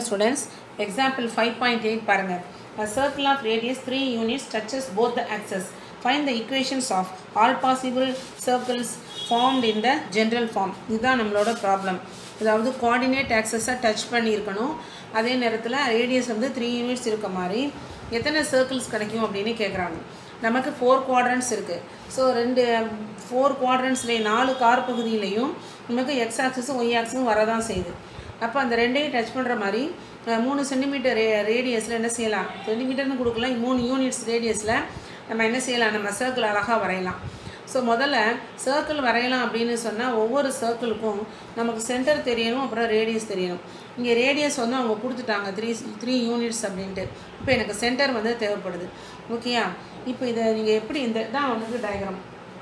Students example five point eight பாருங்கள் A circle of radius 3 units touches both the axes. Find the equations of all possible circles formed in the general form. இதுதான் நம்மளோட problem அதாவது coordinate ஆக்சஸை touch பண்ணியிருக்கணும் அதே நேரத்தில் radius வந்து three units இருக்க மாதிரி எத்தனை சர்க்கிள்ஸ் கிடைக்கும் அப்படின்னு கேட்குறாங்க நமக்கு ஃபோர் குவாட்ரண்ட்ஸ் இருக்குது ஸோ ரெண்டு ஃபோர் குவாட்ரண்ட்ஸ்லேயும் நாலு கார் பகுதியிலையும் நமக்கு எக்ஸ் ஆக்சஸும் ஒய் ஆக்சஸும் வரதான் செய்யுது அப்போ அந்த ரெண்டையும் டச் பண்ணுற மாதிரி அஹ், மூணு சென்டிமீட்டர் ரே ரேடியஸில் என்ன செய்யலாம் சென்டிமீட்டர்னு கொடுக்கல மூணு யூனிட்ஸ் ரேடியஸில் நம்ம என்ன செய்யலாம் நம்ம சர்க்கிள் அழகாக வரையலாம் ஸோ முதல்ல சர்க்கிள் வரையலாம் அப்படின்னு சொன்னால் ஒவ்வொரு சர்க்கிளுக்கும் நமக்கு சென்டர் தெரியணும் அப்புறம் ரேடியஸ் தெரியணும் இங்கே ரேடியஸ் வந்து அவங்க கொடுத்துட்டாங்க த்ரீ த்ரீ யூனிட்ஸ் அப்படின்ட்டு இப்போ எனக்கு சென்டர் வந்து தேவைப்படுது ஓகேயா இப்போ இதை நீங்கள் எப்படி இந்த தான் வந்து டயக்ராம்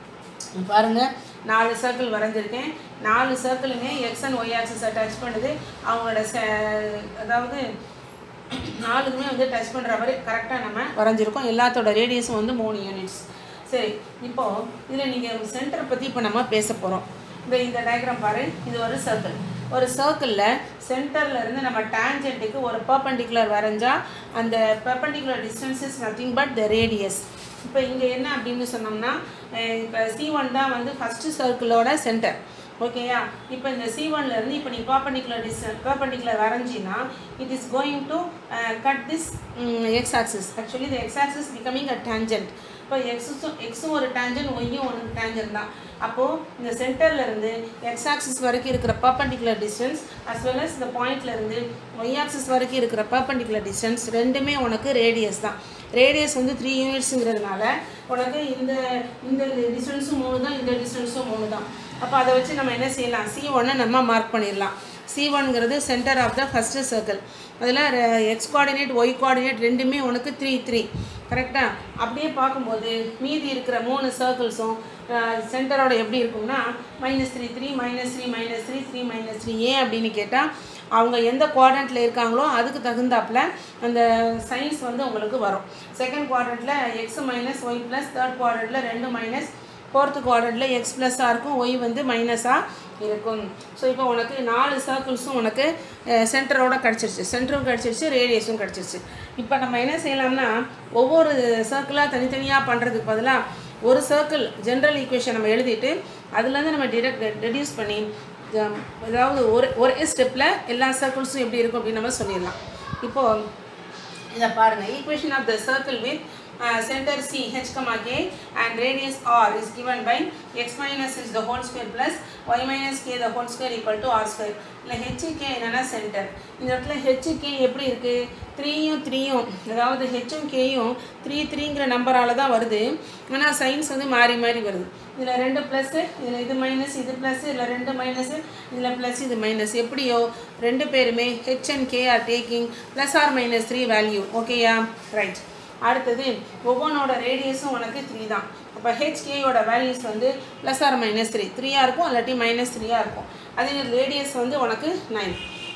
பாருங்க நாலு சர்க்கிள் வரைஞ்சிருக்கேன் நாலு சர்க்கிளுமே எக்ஸ் அண்ட் ஒய் ஆக்சஸை டச் பண்ணுது அவங்களோட ச அதாவது நாலுக்குமே வந்து டச் பண்ணுற மாதிரி கரெக்டாக நம்ம வரைஞ்சிருக்கோம் எல்லாத்தோட ரேடியஸும் வந்து மூணு யூனிட்ஸ் சரி இப்போது இதில் நீங்கள் சென்டரை பற்றி இப்போ நம்ம பேச போகிறோம் இந்த இந்த டயக்ராம் பாரு இது ஒரு சர்க்கிள் ஒரு சர்க்கிளில் சென்டரில் இருந்து நம்ம டேஞ்சென்ட்டுக்கு ஒரு பர்பண்டிகுலர் வரைஞ்சா அந்த perpendicular distance is nothing but the radius இப்போ இங்கே என்ன அப்படின்னு சொன்னோம்னா அஹ் இப்போ சி ஒன் தான் வந்து ஃபஸ்ட்டு சர்க்கிளோட சென்டர் ஓகேயா இப்போ இந்த சி இருந்து இப்போ நீ பர்பண்டிகுலர் டிஸ்டன்ஸ் பர்பண்டிகுலர் வரைஞ்சின்னா it is going to cut this x axis actually இந்த x axis becoming a tangent இப்போ எக்ஸும் எக்ஸும் ஒரு டேஞ்சன் ஒய்யும் ஒரு டேஞ்சன் தான் அப்போது இந்த சென்டர்ல இருந்து எக்ஸ் ஆக்சிஸ் வரைக்கும் இருக்கிற perpendicular distance as well as இந்த பாயிண்ட்ல இருந்து ஒய் ஆக்சிஸ் வரைக்கும் இருக்கிற பர்பண்டிகுலர் டிஸ்டன்ஸ் ரெண்டுமே உனக்கு ரேடியஸ் தான் ரேடியஸ் வந்து த்ரீ யூனிட்ஸுங்கிறதுனால உனக்கு இந்த இந்த டிஸ்டன்ஸும் மூணு தான் இந்த டிஸ்டன்ஸும் மூணு தான் அப்போ அதை வச்சு நம்ம என்ன செய்யலாம் சி ஒன்னை நம்ம மார்க் பண்ணிடலாம் சி ஒன்ங்கிறது centre of the first circle அதில் எக்ஸ் கோஆர்டினேட் ஒய் கோஆர்டினேட் ரெண்டுமே உனக்கு த்ரீ த்ரீ கரெக்டாக அப்படியே பார்க்கும்போது மீதி இருக்கிற மூணு சர்க்கிள்ஸும் சென்டரோட எப்படி இருக்கும்னா minus three three minus three minus three three minus three ஏன் அப்படின்னு கேட்டால் அவங்க எந்த குவாட்ரண்ட்டில் இருக்காங்களோ அதுக்கு தகுந்தாப்புல அந்த சைன்ஸ் வந்து உங்களுக்கு வரும் செகண்ட் குவாட்ரண்ட்டில் x minus y plus third குவாட்ரண்ட்டில் ரெண்டு மைனஸ் ஃபோர்த்து குவாட்ரண்ட்டில் எக்ஸ் ப்ளஸ்ஸாக இருக்கும் ஒய் வந்து மைனஸாக இருக்கும் ஸோ இப்போ உனக்கு நாலு சர்க்கிள்ஸும் உனக்கு சென்டரோட கிடச்சிருச்சு சென்டரும் கிடச்சிருச்சு ரேடியஸும் கிடச்சிருச்சு இப்போ நம்ம என்ன செய்யலாம்னா ஒவ்வொரு சர்க்கிளாக தனித்தனியாக பண்ணுறதுக்கு பதிலாக ஒரு சர்க்கிள் ஜென்ரல் ஈக்குவேஷன் நம்ம எழுதிட்டு அதுலேருந்து நம்ம டிரெக்ட் ரெடியூஸ் பண்ணி ஜம், அதாவது ஒரு ஒரே ஸ்டெப்பில் எல்லா சர்க்கிள்ஸும் எப்படி இருக்கும் அப்படின்னு நம்ம சொல்லிடலாம் இப்போது இதை பாருங்கள் equation of the circle with centre C h comma k and radius r is given by x minus is the whole square plus y minus k the whole square equal to r square இல்லை h k என்னென்னா centre இந்த இடத்துல H K எப்படி இருக்குது த்ரீயும் த்ரீயும் அதாவது ஹெச்சும் கேயும் three த்ரீங்கிற நம்பரால் தான் வருது ஆனால் சைன்ஸ் வந்து மாறி மாறி வருது இதில் ரெண்டு ப்ளஸ்ஸு இதில் இது மைனஸ் இது ப்ளஸ் இதில் ரெண்டு மைனஸு இதில் ப்ளஸ் இது மைனஸ் எப்படியோ ரெண்டு பேருமே h and k are taking plus r minus three value ஓகேயா ரைட் அடுத்தது ஒவ்வொன்றோட ரேடியஸும் உனக்கு த்ரீ தான் அப்போ ஹெச்கேயோட வேல்யூஸ் வந்து ப்ளஸ் ஆர் மைனஸ் த்ரீ த்ரீயாக இருக்கும் இல்லாட்டி மைனஸ் த்ரீயாக இருக்கும் அதே ரேடியஸ் வந்து உனக்கு நைன்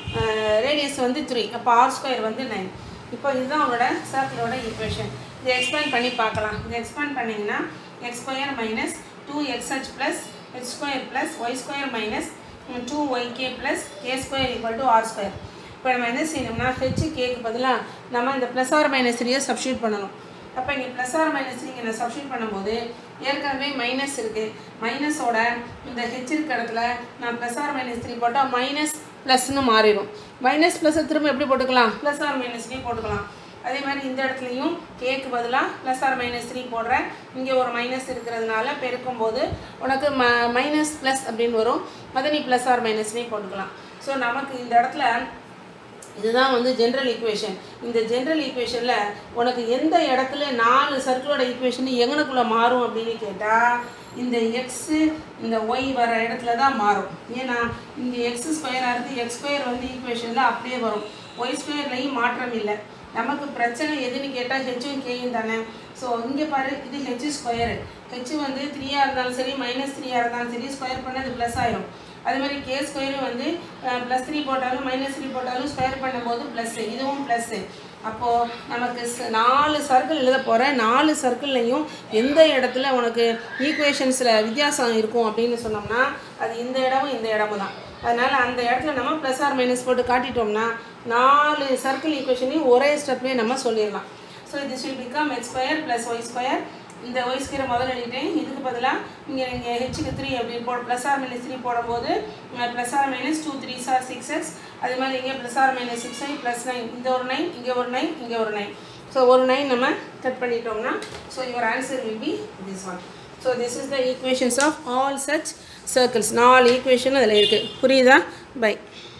ரேடியஸ் வந்து த்ரீ அப்போ ஆர் ஸ்கொயர் வந்து நைன் இப்போ இதுதான் உங்களோட சர்க்கிளோட ஈக்குவேஷன் இதை எக்ஸ்பேண்ட் பண்ணி பார்க்கலாம் இதை எக்ஸ்பேண்ட் பண்ணிங்கன்னா x square minus two x h plus h square plus y square minus two y k plus k square equal to r square இப்போ நம்ம என்ன செய்யணும்னா ஹெச் கேக்கு பதிலாக நம்ம இந்த ப்ளஸ் ஆர் மைனஸ் த்ரீயை சப்ஸ்டியூட் பண்ணணும் அப்போ இங்கே ப்ளஸ் ஆர் மைனஸ் த்ரீ இங்கே சப்ஸ்டியூட் பண்ணும்போது ஏற்கனவே மைனஸ் இருக்குது மைனஸோட இந்த ஹெச் இருக்க இடத்துல நான் ப்ளஸ் ஆர் மைனஸ் த்ரீ போட்டால் மைனஸ் ப்ளஸ்னு மாறிடும் மைனஸ் ப்ளஸ்ஸை திரும்ப எப்படி போட்டுக்கலாம் ப்ளஸ் ஆர் மைனஸ் த்ரீ போட்டுக்கலாம் அதே மாதிரி இந்த இடத்துலையும் கேக்கு பதிலாக ப்ளஸ் ஆர் மைனஸ் த்ரீ போடுறேன் இங்கே ஒரு மைனஸ் இருக்கிறதுனால பெருக்கும் போது உனக்கு ம மைனஸ் ப்ளஸ் அப்படின்னு வரும் அதை நீ ப்ளஸ் ஆர் மைனஸ் த்ரீ போட்டுக்கலாம் ஸோ நமக்கு இந்த இடத்துல இதுதான் வந்து ஜென்ரல் ஈக்குவேஷன் இந்த ஜென்ரல் ஈக்குவேஷனில் உனக்கு எந்த இடத்துல நாலு சர்க்கிளோட ஈக்குவேஷன் எங்கனக்குள்ளே மாறும் அப்படின்னு கேட்டால் இந்த எக்ஸு இந்த ஒய் வர இடத்துல தான் மாறும் ஏன்னா இங்கே எக்ஸ் ஸ்கொயராக இருக்குது எக்ஸ் ஸ்கொயர் வந்து ஈக்குவேஷனில் அப்படியே வரும் ஒய் ஸ்கொயர்லையும் மாற்றம் இல்லை நமக்கு பிரச்சனை எதுன்னு கேட்டால் ஹெச்சும் கேயும் தானே ஸோ இங்கே பாரு இது ஹெச் ஸ்கொயரு ஹெச் வந்து த்ரீயாக இருந்தாலும் சரி மைனஸ் த்ரீயாக இருந்தாலும் சரி ஸ்கொயர் பண்ண அது ப்ளஸ் ஆயிரும் அதே மாதிரி கே ஸ்கொயரும் வந்து ப்ளஸ் த்ரீ போட்டாலும் மைனஸ் த்ரீ போட்டாலும் ஸ்கொயர் பண்ணும்போது ப்ளஸ்ஸு இதுவும் ப்ளஸ்ஸு அப்போது நமக்கு ச- நாலு சர்க்கிள் எழுத போகிற நாலு சர்க்கிள்லையும் எந்த இடத்துல உனக்கு ஈக்குவேஷன்ஸில் வித்தியாசம் இருக்கும் அப்படின்னு சொன்னோம்னா அது இந்த இடமும் இந்த இடமும் தான் அதனால் அந்த இடத்துல நம்ம ப்ளஸ் ஆர் மைனஸ் போட்டு காட்டிட்டோம்னா நாலு சர்க்கிள் ஈக்குவேஷனையும் ஒரே ஸ்டெப்லேயே நம்ம சொல்லிடலாம் so this will become x square plus y square இந்த ஒய் ஸ்கொயரை முதல்ல எழுதிட்டேன் இதுக்கு பதிலாக இங்கே நீங்கள் ஹெச்சுக்கு த்ரீ அப்படி போ ப்ளஸ் ஆர் மைனஸ் த்ரீ போடும்போது plus r minus two three sir six x அதே மாதிரி இங்கே plus r minus six nine plus nine இந்த ஒரு நைன் இங்கே ஒரு நைன் இங்கே ஒரு நைன் ஸோ ஒரு நைன் நம்ம கட் பண்ணிட்டோம்னா so your answer will be this one so this is the equations of all such circles நாலு ஈக்குவேஷன் அதில் இருக்குது புரியுதா பை